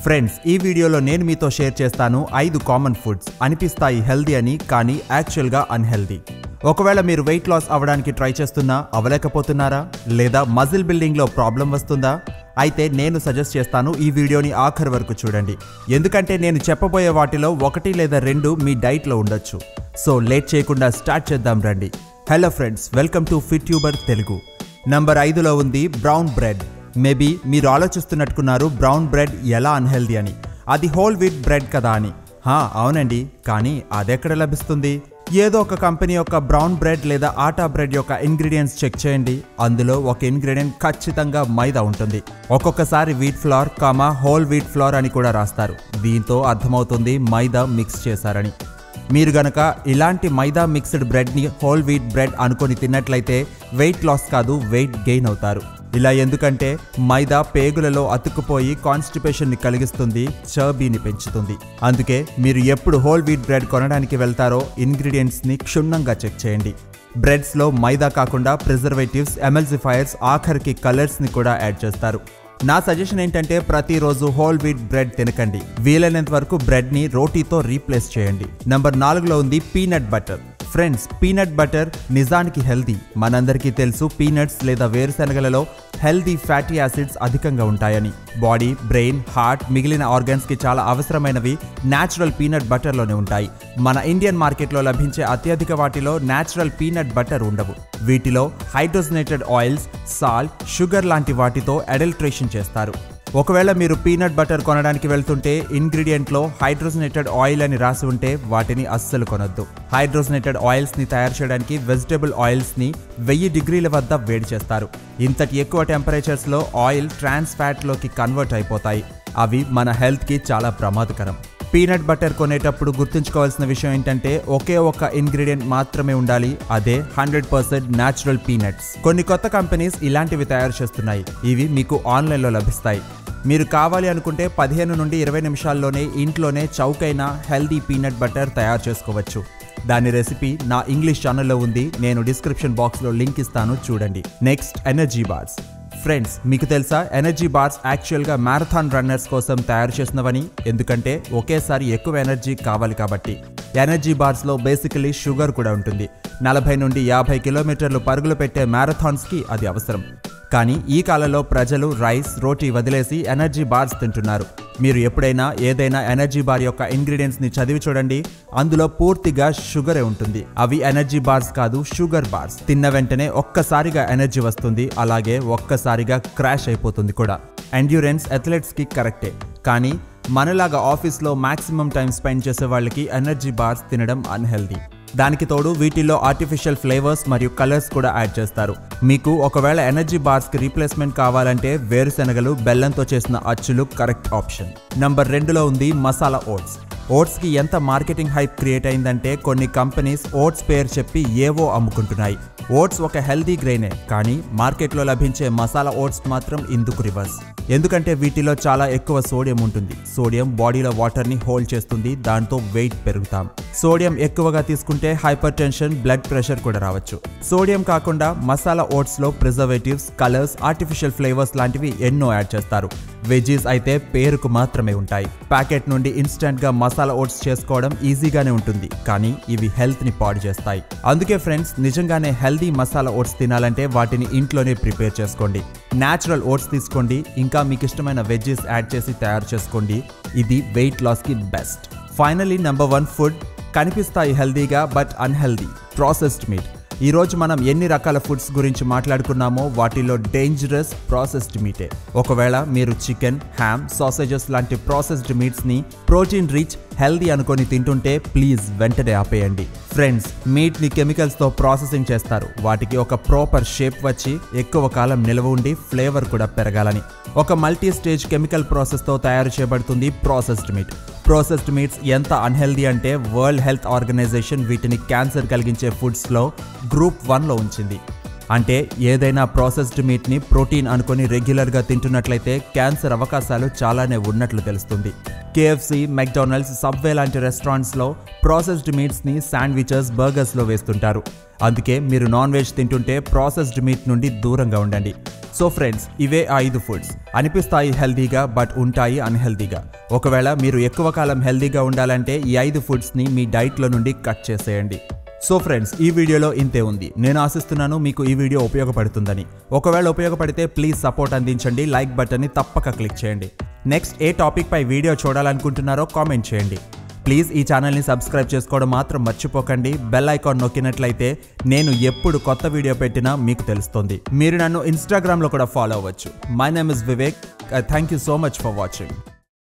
friends ఈ వీడియోలో నేను మీతో షేర్ చేస్తాను ఐదు కామన్ ఫుడ్స్ అనిపిస్తాయి హెల్దీ అని కానీ యాక్చువల్గా అన్హెల్దీ ఒకవేళ మీరు వెయిట్ లాస్ అవ్వడానికి ట్రై చేస్తున్నా అవ్వలేకపోతున్నారా లేదా మజిల్ బిల్డింగ్లో ప్రాబ్లం వస్తుందా అయితే నేను సజెస్ట్ చేస్తాను ఈ వీడియోని ఆఖరి వరకు చూడండి ఎందుకంటే నేను చెప్పబోయే వాటిలో ఒకటి లేదా రెండు మీ డైట్లో ఉండొచ్చు సో లేట్ చేయకుండా స్టార్ట్ చేద్దాం రండి hello friends welcome to FitTuber Telugu number ఐదులో ఉంది బ్రౌన్ బ్రెడ్ మేబీ మీరు ఆలోచిస్తున్నట్టుకున్నారు బ్రౌన్ బ్రెడ్ ఎలా అన్హెల్దీ అని అది హోల్ వీట్ బ్రెడ్ కదా అని హా అవునండి కానీ అదెక్కడ లభిస్తుంది ఏదో ఒక కంపెనీ యొక్క బ్రౌన్ బ్రెడ్ లేదా ఆటా బ్రెడ్ యొక్క ఇంగ్రీడియంట్స్ చెక్ చేయండి అందులో ఒక ఇంగ్రీడియంట్ ఖచ్చితంగా మైదా ఉంటుంది ఒక్కొక్కసారి wheat flour comma whole wheat flour అని కూడా రాస్తారు దీంతో అర్థమవుతుంది మైదా మిక్స్ చేశారని మీరు గనక ఇలాంటి మైదా మిక్స్డ్ బ్రెడ్ని హోల్ వీట్ బ్రెడ్ అనుకొని తిన్నట్లయితే వెయిట్ లాస్ కాదు వెయిట్ గెయిన్ అవుతారు ఇలా ఎందుకంటే మైదా పేగులలో అతుక్కుపోయి కాన్స్టిపేషన్ని కలిగిస్తుంది చర్బీని పెంచుతుంది అందుకే మీరు ఎప్పుడు హోల్ వీట్ బ్రెడ్ కొనడానికి వెళ్తారో ఇంగ్రీడియంట్స్ని క్షుణ్ణంగా చెక్ చేయండి బ్రెడ్స్లో మైదా కాకుండా ప్రిజర్వేటివ్స్ ఎమల్సిఫైయర్స్ ఆఖరికి కలర్స్ని కూడా యాడ్ చేస్తారు నా సజెషన్ ఏంటంటే ప్రతిరోజు హోల్ వీట్ బ్రెడ్ తినకండి వీలైనంత వరకు బ్రెడ్ని రోటీతో రీప్లేస్ చేయండి నంబర్ నాలుగులో ఉంది peanut butter friends peanut butter నిజానికి హెల్దీ మనందరికీ తెలుసు పీనట్స్ లేదా వేరుశనగలలో హెల్దీ ఫ్యాటీ యాసిడ్స్ అధికంగా ఉంటాయని బాడీ బ్రెయిన్ హార్ట్ మిగిలిన ఆర్గన్స్కి చాలా అవసరమైనవి న్యాచురల్ పీనట్ బటర్లోనే ఉంటాయి మన ఇండియన్ మార్కెట్లో లభించే అత్యధిక వాటిలో న్యాచురల్ పీనట్ బటర్ ఉండవు వీటిలో హైడ్రోజనేటెడ్ ఆయిల్స్ సాల్ట్ షుగర్ లాంటి వాటితో అడల్ట్రేషన్ చేస్తారు ఒకవేళ మీరు పీనట్ బటర్ కొనడానికి వెళ్తుంటే ఇంగ్రీడియంట్లో హైడ్రోజనేటెడ్ ఆయిల్ అని రాసి ఉంటే వాటిని అస్సలు కొనొద్దు హైడ్రోజనేటెడ్ ఆయిల్స్ని తయారు చేయడానికి వెజిటబుల్ ఆయిల్స్ని వెయ్యి డిగ్రీల వద్ద వేడి చేస్తారు ఇంతటి ఎక్కువ టెంపరేచర్స్లో ఆయిల్ ట్రాన్స్ ఫ్యాట్లోకి కన్వర్ట్ అయిపోతాయి అవి మన హెల్త్కి చాలా ప్రమాదకరం పీనట్ బటర్ కొనేటప్పుడు గుర్తుంచుకోవాల్సిన విషయం ఏంటంటే ఒకే ఒక ఇంగ్రీడియంట్ మాత్రమే ఉండాలి అదే హండ్రెడ్ పర్సెంట్ న్యాచురల్ పీనట్స్ కొన్ని కొత్త కంపెనీస్ ఇలాంటివి తయారు చేస్తున్నాయి ఇవి మీకు ఆన్లైన్లో లభిస్తాయి మీరు కావాలి అనుకుంటే పదిహేను నుండి ఇరవై నిమిషాల్లోనే ఇంట్లోనే చౌకైన హెల్దీ పీనట్ బటర్ తయారు చేసుకోవచ్చు దాని రెసిపీ నా ఇంగ్లీష్ ఛానల్లో ఉంది నేను డిస్క్రిప్షన్ బాక్స్లో లింక్ ఇస్తాను చూడండి నెక్స్ట్ ఎనర్జీ బార్స్ ఫ్రెండ్స్ మీకు తెలుసా ఎనర్జీ బార్స్ యాక్చువల్గా మ్యారథాన్ రన్నర్స్ కోసం తయారు చేసినవని ఎందుకంటే ఒకేసారి ఎక్కువ ఎనర్జీ కావాలి కాబట్టి ఎనర్జీ బార్స్లో బేసికలీ షుగర్ కూడా ఉంటుంది నలభై నుండి యాభై కిలోమీటర్లు పరుగులు పెట్టే మ్యారథాన్స్కి అది అవసరం కానీ ఈ కాలంలో ప్రజలు రైస్ రోటీ వదిలేసి ఎనర్జీ బార్స్ తింటున్నారు మీరు ఎప్పుడైనా ఏదైనా ఎనర్జీ బార్ యొక్క ఇంగ్రీడియంట్స్ ని చదివి చూడండి అందులో పూర్తిగా షుగరే ఉంటుంది అవి ఎనర్జీ బార్స్ కాదు షుగర్ బార్స్ తిన్న వెంటనే ఒక్కసారిగా ఎనర్జీ వస్తుంది అలాగే ఒక్కసారిగా క్రాష్ అయిపోతుంది కూడా ఎండ్యూరెన్స్ అథ్లెట్స్ కి కరెక్టే కానీ మనలాగా ఆఫీస్లో మాక్సిమం టైం స్పెండ్ చేసే వాళ్ళకి ఎనర్జీ బార్స్ తినడం అన్హెల్దీ దానికి తోడు వీటిల్లో ఆర్టిఫిషియల్ ఫ్లేవర్స్ మరియు కలర్స్ కూడా యాడ్ చేస్తారు మీకు ఒకవేళ ఎనర్జీ బార్స్కి రీప్లేస్మెంట్ కావాలంటే వేరుశనగలు బెల్లంతో చేసిన అచ్చులు కరెక్ట్ ఆప్షన్ నంబర్ రెండులో ఉంది మసాలా ఓట్స్ ఓట్స్కి ఎంత మార్కెటింగ్ హైప్ క్రియేట్ అయిందంటే కొన్ని కంపెనీస్ ఓట్స్ పేరు చెప్పి ఏవో అమ్ముకుంటున్నాయి ఓట్స్ ఒక హెల్దీ గ్రెయినే కానీ మార్కెట్లో లభించే మసాలా ఓట్స్ మాత్రం ఇందుకు రివర్స్ ఎందుకంటే వీటిలో చాలా ఎక్కువ సోడియం ఉంటుంది సోడియం బాడీలో వాటర్ని హోల్డ్ చేస్తుంది దాంతో వెయిట్ పెరుగుతాం సోడియం ఎక్కువగా తీసుకుంటే హైపర్ టెన్షన్ బ్లడ్ ప్రెషర్ కూడా రావచ్చు సోడియం కాకుండా మసాలా ఓట్స్లో ప్రిజర్వేటివ్స్ కలర్స్ ఆర్టిఫిషియల్ ఫ్లేవర్స్ లాంటివి ఎన్నో యాడ్ చేస్తారు వెజీస్ అయితే పేరుకు మాత్రమే ఉంటాయి ప్యాకెట్ నుండి ఇన్స్టెంట్గా మసాలా ఓట్స్ చేసుకోవడం ఈజీగానే ఉంటుంది కానీ ఇవి హెల్త్ని పాడు చేస్తాయి అందుకే ఫ్రెండ్స్ నిజంగానే హెల్దీ మసాలా ఓట్స్ తినాలంటే వాటిని ఇంట్లోనే ప్రిపేర్ చేసుకోండి న్యాచురల్ ఓట్స్ తీసుకోండి ఇంకా మీకు ఇష్టమైన వెజ్జెస్ యాడ్ చేసి తయారు చేసుకోండి ఇది వెయిట్ లాస్కి best finally number one food కనిపిస్తాయి హెల్దీగా బట్ అన్హెల్దీ ప్రాసెస్డ్ మీట్ ఈరోజు మనం ఎన్ని రకాల ఫుడ్స్ గురించి మాట్లాడుకున్నామో వాటిలో డేంజరస్ ప్రాసెస్డ్ మీటే ఒకవేళ మీరు చికెన్ హ్యామ్ సాసేజెస్ లాంటి ప్రాసెస్డ్ మీట్స్ని ప్రోటీన్ రిచ్ హెల్దీ అనుకొని తింటుంటే ప్లీజ్ వెంటనే ఆపేయండి ఫ్రెండ్స్ మీట్ని కెమికల్స్తో ప్రాసెసింగ్ చేస్తారు వాటికి ఒక ప్రాపర్ షేప్ వచ్చి ఎక్కువ కాలం నిల్వ ఉండి ఫ్లేవర్ కూడా పెరగాలని ఒక మల్టీ స్టేజ్ కెమికల్ ప్రాసెస్తో తయారు చేయబడుతుంది ప్రాసెస్డ్ మీట్ ప్రాసెస్డ్ మీట్స్ ఎంత అన్హెల్దీ అంటే వరల్డ్ హెల్త్ ఆర్గనైజేషన్ వీటిని క్యాన్సర్ కలిగించే ఫుడ్స్లో గ్రూప్ వన్లో ఉంచింది అంటే ఏదైనా ప్రాసెస్డ్ మీట్ని ప్రోటీన్ అనుకొని రెగ్యులర్గా తింటున్నట్లయితే క్యాన్సర్ అవకాశాలు చాలానే ఉన్నట్లు తెలుస్తుంది కేఎఫ్సి మెక్డానల్డ్స్ సబ్వే లాంటి రెస్టారెంట్స్లో ప్రాసెస్డ్ మీట్స్ని శాండ్విచెస్ బర్గర్స్లో వేస్తుంటారు అందుకే మీరు నాన్ వెజ్ తింటుంటే ప్రాసెస్డ్ మీట్ నుండి దూరంగా ఉండండి సో ఫ్రెండ్స్ ఇవే ఆ ఐదు ఫుడ్స్ అనిపిస్తాయి హెల్దీగా బట్ ఉంటాయి అన్హెల్దీగా ఒకవేళ మీరు ఎక్కువ కాలం హెల్దీగా ఉండాలంటే ఈ ఐదు ఫుడ్స్ని మీ డైట్లో నుండి కట్ చేసేయండి సో ఫ్రెండ్స్ ఈ వీడియోలో ఇంతే ఉంది నేను ఆశిస్తున్నాను మీకు ఈ వీడియో ఉపయోగపడుతుందని ఒకవేళ ఉపయోగపడితే ప్లీజ్ సపోర్ట్ అందించండి లైక్ బటన్ని తప్పక క్లిక్ చేయండి నెక్స్ట్ ఏ టాపిక్ పై వీడియో చూడాలనుకుంటున్నారో కామెంట్ చేయండి ప్లీజ్ ఈ ఛానల్ని సబ్స్క్రైబ్ చేసుకోవడం మాత్రం మర్చిపోకండి బెల్ ఐకాన్ నొక్కినట్లయితే నేను ఎప్పుడు కొత్త వీడియో పెట్టినా మీకు తెలుస్తుంది మీరు నన్ను ఇన్స్టాగ్రామ్లో కూడా ఫాలో అవ్వచ్చు my name is Vivek thank you so much for watching